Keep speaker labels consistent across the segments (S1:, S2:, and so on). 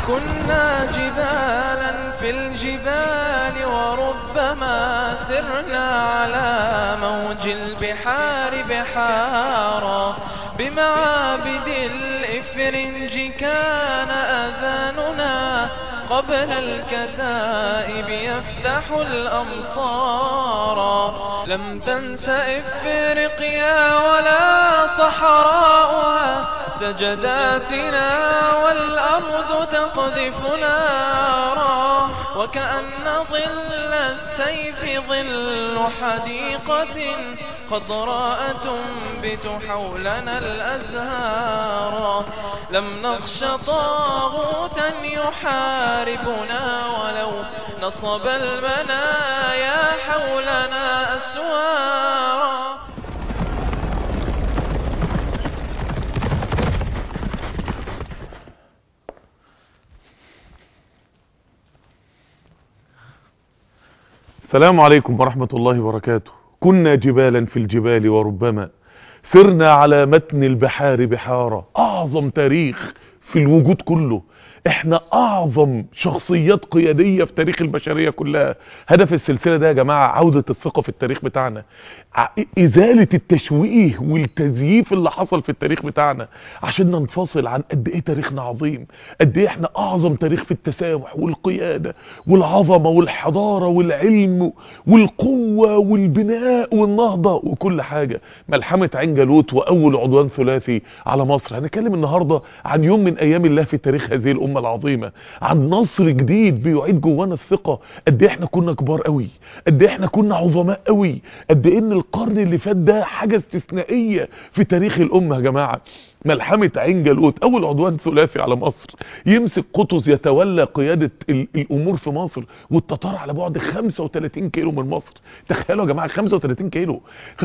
S1: كنا جبالا في الجبال وربما سرنا على موج البحار بحارا بمعابد الإفرنج كان أذاننا قبل الكتائب يفتح الأمصار لم تنس إفريقيا ولا صحراؤها سجداتنا والأرض تقذف نارا وكأن ظل السيف ظل حديقة خضراء تنبت حولنا الأزهار لم نخش طاغوتا يحاربنا ولو نصب المنايا حولنا أسوارا
S2: السلام عليكم ورحمة الله وبركاته كنا جبالا في الجبال وربما سرنا على متن البحار بحارة اعظم تاريخ في الوجود كله احنا اعظم شخصيات قيادية في تاريخ البشرية كلها هدف السلسلة ده يا جماعة عودة الثقة في التاريخ بتاعنا ع- ازالة التشويه والتزييف اللي حصل في التاريخ بتاعنا عشان ننفصل عن قد ايه تاريخنا عظيم قد ايه احنا اعظم تاريخ في التسامح والقيادة والعظمة والحضارة والعلم والقوة والبناء والنهضة وكل حاجة ملحمة عين جالوت واول عدوان ثلاثي على مصر هنتكلم النهاردة عن يوم من ايام الله في تاريخ هذه الامة العظيمة عن نصر جديد بيعيد جوانا الثقة قد ايه احنا كنا كبار قوي قد ايه احنا كنا عظماء قوي قد ايه ان القرن اللي فات ده حاجة استثنائية في تاريخ الامة يا جماعة ملحمة عين جالوت اول عدوان ثلاثي على مصر يمسك قطز يتولى قيادة ال- الامور في مصر والتتار على بعد 35 كيلو من مصر تخيلوا يا جماعة 35 كيلو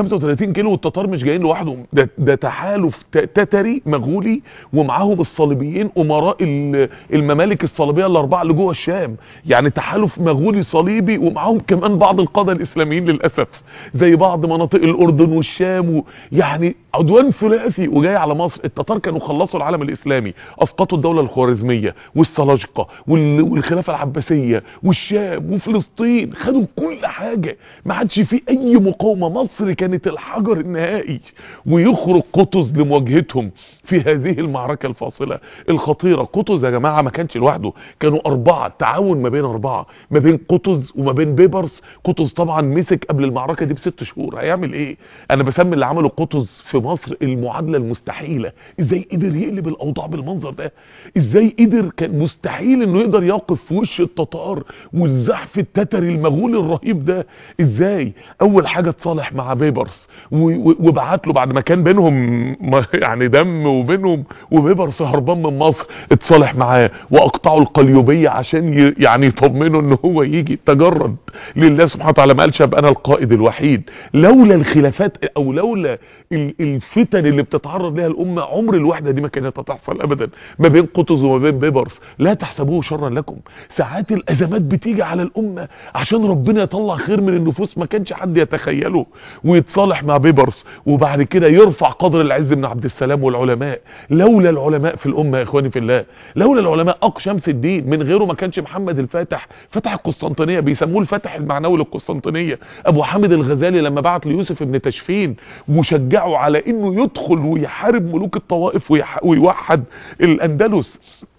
S2: 35 كيلو والتتار مش جايين لوحدهم ده, ده تحالف ت- تتري مغولي ومعاهم الصليبيين امراء ال- الممالك الصليبية الاربعة اللي جوه الشام يعني تحالف مغولي صليبي ومعاهم كمان بعض القادة الاسلاميين للاسف زي بعض مناطق الاردن والشام و... يعني عدوان ثلاثي وجاي على مصر التتار كانوا خلصوا العالم الاسلامي اسقطوا الدولة الخوارزمية والسلاجقة وال... والخلافة العباسية والشام وفلسطين خدوا كل حاجة ما عادش في اي مقاومة مصر كانت الحجر النهائي ويخرج قطز لمواجهتهم في هذه المعركة الفاصلة الخطيرة قطز يا جماعة ما كانش لوحده كانوا اربعة تعاون ما بين اربعة ما بين قطز وما بين بيبرس قطز طبعا مسك قبل المعركة دي بست شهور هيعمل ايه انا بسمي اللي عمله قطز في مصر المعادلة المستحيلة ازاي قدر يقلب الاوضاع بالمنظر ده ازاي قدر كان مستحيل انه يقدر يقف في وش التتار والزحف التتري المغولي الرهيب ده ازاي اول حاجة اتصالح مع بيبرس و- و- وبعت له بعد ما كان بينهم م- يعني دم وبينهم وبيبرس هربان من مصر اتصالح معاه واقطعوا القليوبية عشان ي- يعني يطمنوا ان هو يجي تجرد لله سبحانه وتعالى ما قالش ابقى انا القائد الوحيد لولا الخلافات او لولا ال- الفتن اللي بتتعرض لها الامه عمر الوحده دي ما كانت هتحصل ابدا ما بين قطز وما بين بيبرس لا تحسبوه شرا لكم ساعات الازمات بتيجي على الامه عشان ربنا يطلع خير من النفوس ما كانش حد يتخيله ويتصالح مع بيبرس وبعد كده يرفع قدر العز بن عبد السلام والعلماء لولا العلماء في الامه يا اخواني في الله لولا العلماء اق شمس الدين من غيره ما كانش محمد الفاتح فتح القسطنطينيه بيسموه الفتح المعنوي للقسطنطينيه ابو حامد الغزالي لما بعت ليوسف ابن تشفين وشجعه على انه يدخل ويحارب ملوك الطوائف ويح- ويوحد الاندلس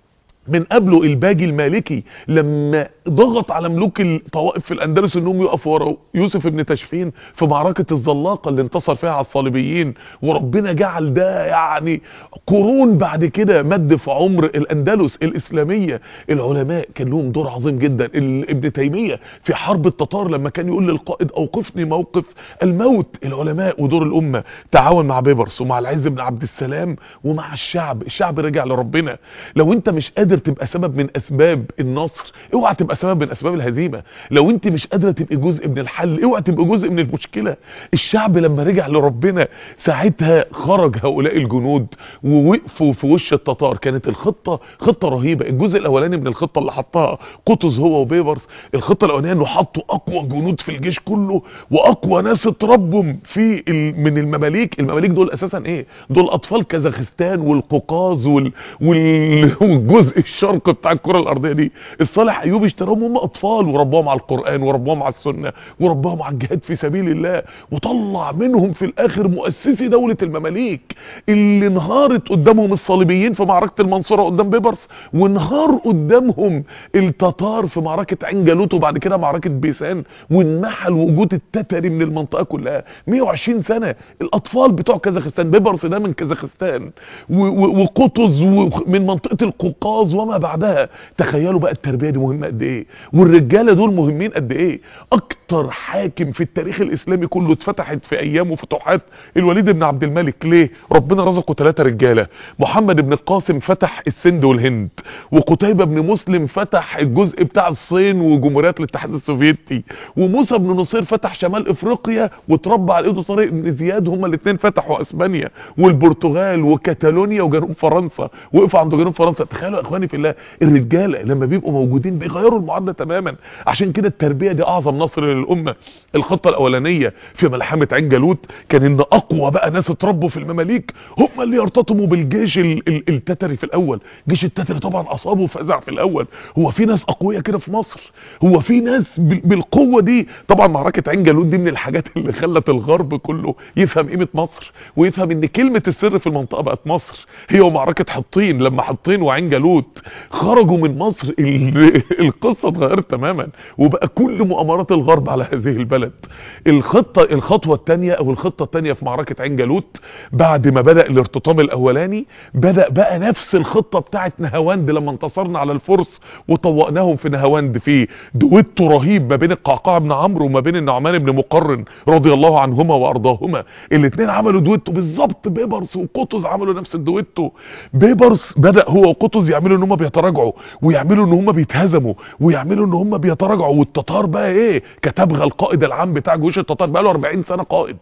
S2: من قبله الباجي المالكي لما ضغط على ملوك الطوائف في الاندلس انهم يقفوا ورا يوسف ابن تشفين في معركة الزلاقة اللي انتصر فيها على الصليبيين وربنا جعل ده يعني قرون بعد كده مد في عمر الاندلس الاسلامية العلماء كان لهم دور عظيم جدا ال- ابن تيمية في حرب التتار لما كان يقول للقائد اوقفني موقف الموت العلماء ودور الامة تعاون مع بيبرس ومع العز بن عبد السلام ومع الشعب الشعب رجع لربنا لو انت مش قادر تبقى سبب من اسباب النصر اوعى تبقى سبب من اسباب الهزيمة لو انت مش قادرة تبقى جزء من الحل اوعى تبقى جزء من المشكلة الشعب لما رجع لربنا ساعتها خرج هؤلاء الجنود ووقفوا في وش التتار كانت الخطة خطة رهيبة الجزء الاولاني من الخطة اللي حطها قطز هو وبيبرس الخطة الاولانية انه حطوا اقوى جنود في الجيش كله واقوى ناس اتربوا في ال- من المماليك المماليك دول اساسا ايه دول اطفال كازاخستان والقوقاز وال... وال... والجزء الشرق بتاع الكره الارضيه دي الصالح ايوب اشتراهم هم اطفال ورباهم على القران ورباهم على السنه ورباهم على الجهاد في سبيل الله وطلع منهم في الاخر مؤسسي دوله المماليك اللي انهارت قدامهم الصليبيين في معركه المنصوره قدام بيبرس وانهار قدامهم التتار في معركه عين جالوت وبعد كده معركه بيسان وانمحل وجود التتري من المنطقه كلها 120 سنه الاطفال بتوع كازاخستان بيبرس ده من كازاخستان وقطز من منطقه القوقاز وما بعدها تخيلوا بقى التربيه دي مهمه قد ايه والرجاله دول مهمين قد ايه اكتر حاكم في التاريخ الاسلامي كله اتفتحت في ايامه فتوحات الوليد بن عبد الملك ليه ربنا رزقه ثلاثه رجاله محمد بن القاسم فتح السند والهند وقتيبة بن مسلم فتح الجزء بتاع الصين وجمهوريات الاتحاد السوفيتي وموسى بن نصير فتح شمال افريقيا وتربى على ايده طارق بن زياد هما الاثنين فتحوا اسبانيا والبرتغال وكاتالونيا وجنوب فرنسا وقفوا عند جنوب فرنسا تخيلوا يا اخواني في الله الرجاله لما بيبقوا موجودين بيغيروا المعادله تماما عشان كده التربيه دي اعظم نصر للامه الخطه الاولانيه في ملحمه عين جالوت كان ان اقوى بقى ناس اتربوا في المماليك هم اللي يرتطموا بالجيش التتري في الاول جيش التتري طبعا اصابه فزع في الاول هو في ناس اقوياء كده في مصر هو في ناس بالقوه دي طبعا معركه عين جالوت دي من الحاجات اللي خلت الغرب كله يفهم قيمه مصر ويفهم ان كلمه السر في المنطقه بقت مصر هي ومعركه حطين لما حطين وعين جالوت خرجوا من مصر القصه اتغيرت تماما وبقى كل مؤامرات الغرب على هذه البلد الخطه الخطوه الثانيه او الخطه الثانيه في معركه عين جالوت بعد ما بدا الارتطام الاولاني بدا بقى نفس الخطه بتاعه نهاوند لما انتصرنا على الفرس وطوقناهم في نهاوند في دويتو رهيب ما بين القعقاع بن عمرو وما بين النعمان بن مقرن رضي الله عنهما وارضاهما الاثنين عملوا دويتو بالظبط بيبرس وقطز عملوا نفس الدويتو بيبرس بدا هو وقطز يعملوا ان هم بيتراجعوا ويعملوا ان هم بيتهزموا ويعملوا ان هم بيتراجعوا والتتار بقى ايه كتبغى القائد العام بتاع جيوش التتار بقى له 40 سنه قائد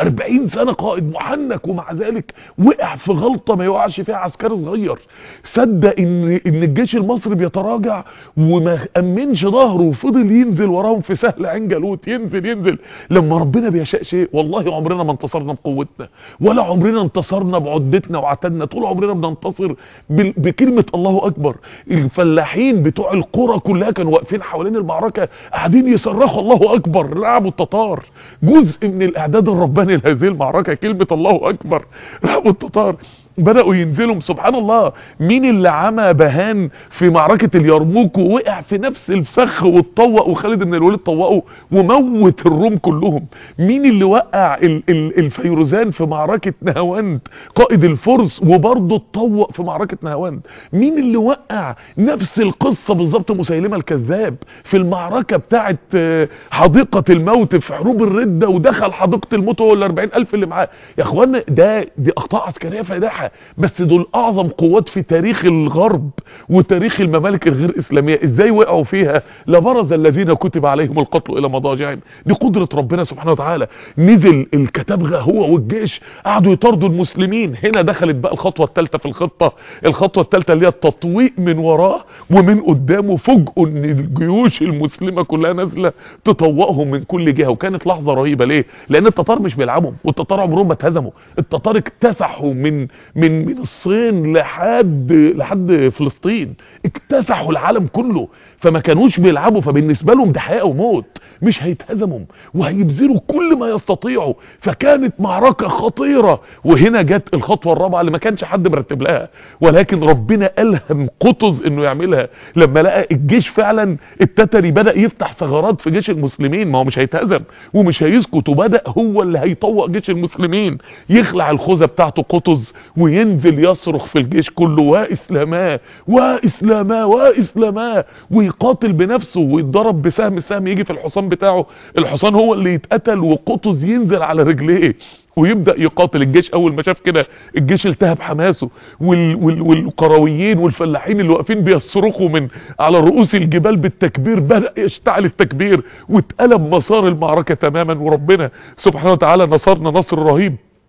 S2: 40 سنه قائد محنك ومع ذلك وقع في غلطه ما يوقعش فيها عسكري صغير صدق ان ان الجيش المصري بيتراجع وما امنش ظهره وفضل ينزل وراهم في سهل عين جالوت ينزل ينزل لما ربنا بيشاء شيء والله عمرنا ما انتصرنا بقوتنا ولا عمرنا انتصرنا بعدتنا وعتدنا طول عمرنا بننتصر بكلمه الله اكبر الفلاحين بتوع القرى كلها كانوا واقفين حوالين المعركه قاعدين يصرخوا الله اكبر لعبوا التتار جزء من الاعداد الرباني لهذه المعركه كلمه الله اكبر لعبوا التتار بدأوا ينزلوا سبحان الله مين اللي عمى بهان في معركة اليرموك ووقع في نفس الفخ واتطوق وخالد بن الوليد طوقه وموت الروم كلهم مين اللي وقع ال ال الفيروزان في معركة نهاوند قائد الفرس وبرضه اتطوق في معركة نهاوند مين اللي وقع نفس القصة بالظبط مسيلمة الكذاب في المعركة بتاعت حديقة الموت في حروب الردة ودخل حديقة الموت هو ال 40 ألف اللي معاه يا اخوانا ده دي اخطاء عسكرية فادحة بس دول اعظم قوات في تاريخ الغرب وتاريخ الممالك الغير اسلامية ازاي وقعوا فيها لبرز الذين كتب عليهم القتل الى مضاجعهم دي قدرة ربنا سبحانه وتعالى نزل الكتابغة هو والجيش قعدوا يطاردوا المسلمين هنا دخلت بقى الخطوة الثالثة في الخطة الخطوة الثالثة اللي هي التطويق من وراه ومن قدامه فوجئوا ان الجيوش المسلمة كلها نازلة تطوقهم من كل جهة وكانت لحظة رهيبة ليه لان التتار مش بيلعبهم والتتار عمرهم ما اتهزموا التتار اكتسحوا من من من الصين لحد لحد فلسطين اكتسحوا العالم كله فما كانوش بيلعبوا فبالنسبه لهم ده حياه وموت مش هيتهزموا وهيبذلوا كل ما يستطيعوا فكانت معركه خطيره وهنا جت الخطوه الرابعه اللي ما كانش حد مرتب لها ولكن ربنا الهم قطز انه يعملها لما لقى الجيش فعلا التتري بدا يفتح ثغرات في جيش المسلمين ما هو مش هيتهزم ومش هيسكت وبدا هو اللي هيطوق جيش المسلمين يخلع الخوذه بتاعته قطز وينزل يصرخ في الجيش كله واسلاما واسلاما واسلاما ويقاتل بنفسه ويتضرب بسهم السهم يجي في الحصان بتاعه الحصان هو اللي يتقتل وقطز ينزل على رجليه ويبدا يقاتل الجيش اول ما شاف كده الجيش التهب حماسه وال وال والقرويين والفلاحين اللي واقفين بيصرخوا من على رؤوس الجبال بالتكبير بدا يشتعل التكبير واتقلب مسار المعركه تماما وربنا سبحانه وتعالى نصرنا نصر رهيب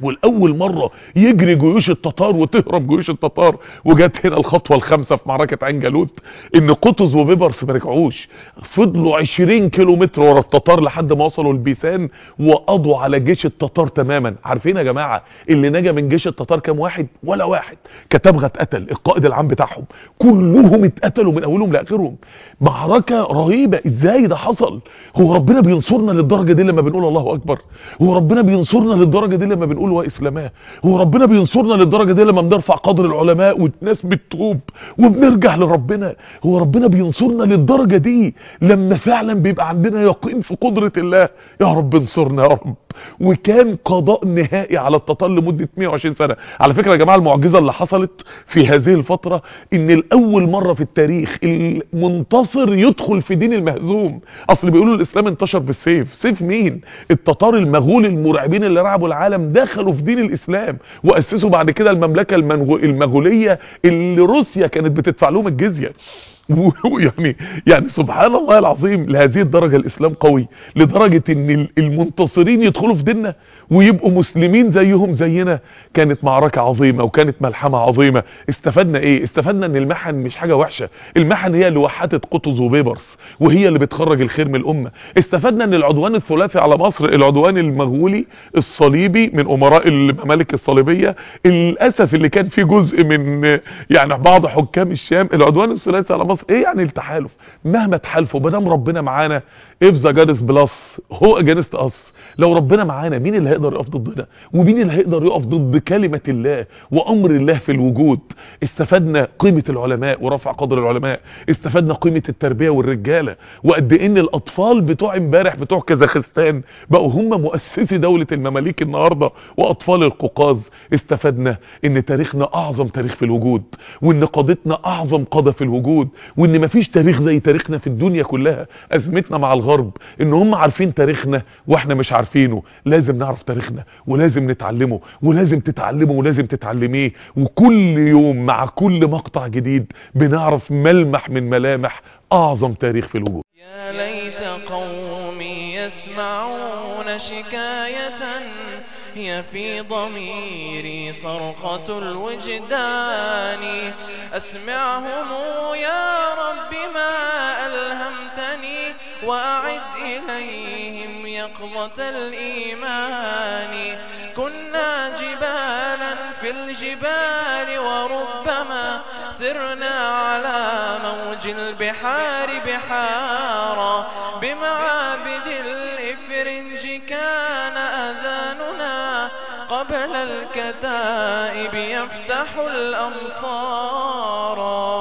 S2: والاول مرة يجري جيوش التتار وتهرب جيوش التتار وجت هنا الخطوة الخامسة في معركة عين جالوت ان قطز وبيبرس ما رجعوش فضلوا 20 كيلو متر ورا التتار لحد ما وصلوا البيسان وقضوا على جيش التتار تماما عارفين يا جماعة اللي نجا من جيش التتار كام واحد ولا واحد كتبغة اتقتل القائد العام بتاعهم كلهم اتقتلوا من اولهم لاخرهم معركة رهيبة ازاي ده حصل هو ربنا بينصرنا للدرجة دي لما بنقول الله اكبر هو ربنا بينصرنا للدرجة دي لما بنقول واسلاماه هو ربنا بينصرنا للدرجة دي لما بنرفع قدر العلماء والناس بتتوب وبنرجع لربنا هو ربنا بينصرنا للدرجة دي لما فعلا بيبقى عندنا يقين في قدرة الله يا رب انصرنا يا رب وكان قضاء نهائي على التتار لمدة 120 سنة على فكرة يا جماعة المعجزة اللي حصلت في هذه الفترة ان الاول مرة في التاريخ المنتصر يدخل في دين المهزوم اصل بيقولوا الاسلام انتشر بالسيف سيف مين التتار المغول المرعبين اللي رعبوا العالم دخلوا في دين الاسلام واسسوا بعد كده المملكة المنغو المغولية اللي روسيا كانت بتدفع لهم الجزية يعني يعني سبحان الله العظيم لهذه الدرجة الاسلام قوي لدرجة ان المنتصرين يدخلوا في ديننا ويبقوا مسلمين زيهم زينا كانت معركة عظيمة وكانت ملحمة عظيمة استفدنا ايه استفدنا ان المحن مش حاجة وحشة المحن هي اللي وحدت قطز وبيبرس وهي اللي بتخرج الخير من الامة استفدنا ان العدوان الثلاثي على مصر العدوان المغولي الصليبي من امراء الممالك الصليبية للاسف اللي كان فيه جزء من يعني بعض حكام الشام العدوان الثلاثي على مصر ايه يعني التحالف مهما تحالفوا بدام ربنا معانا if the God is plus هو against us لو ربنا معانا مين اللي هيقدر يقف ضدنا ومين اللي هيقدر يقف ضد كلمة الله وامر الله في الوجود استفدنا قيمة العلماء ورفع قدر العلماء استفدنا قيمة التربية والرجالة وقد ان الاطفال بتوع امبارح بتوع كازاخستان بقوا هم مؤسسي دولة المماليك النهاردة واطفال القوقاز استفدنا ان تاريخنا اعظم تاريخ في الوجود وان قادتنا اعظم قادة في الوجود وان مفيش تاريخ زي تاريخنا في الدنيا كلها ازمتنا مع الغرب ان هم عارفين تاريخنا واحنا مش عارفينه لازم نعرف تاريخنا ولازم نتعلمه ولازم تتعلمه ولازم تتعلميه وكل يوم مع كل مقطع جديد بنعرف ملمح من ملامح اعظم تاريخ في الوجود
S1: يا ليت قومي يسمعون شكاية هي في ضميري صرخة الوجدان أسمعهم يا رب ما ألهمتني وأعد إليهم يقظة الإيمان كنا جبالا في الجبال وربما سرنا على موج البحار بحارا بمعابد الإفرنج كان أذاننا قبل الكتائب يفتح الأمصار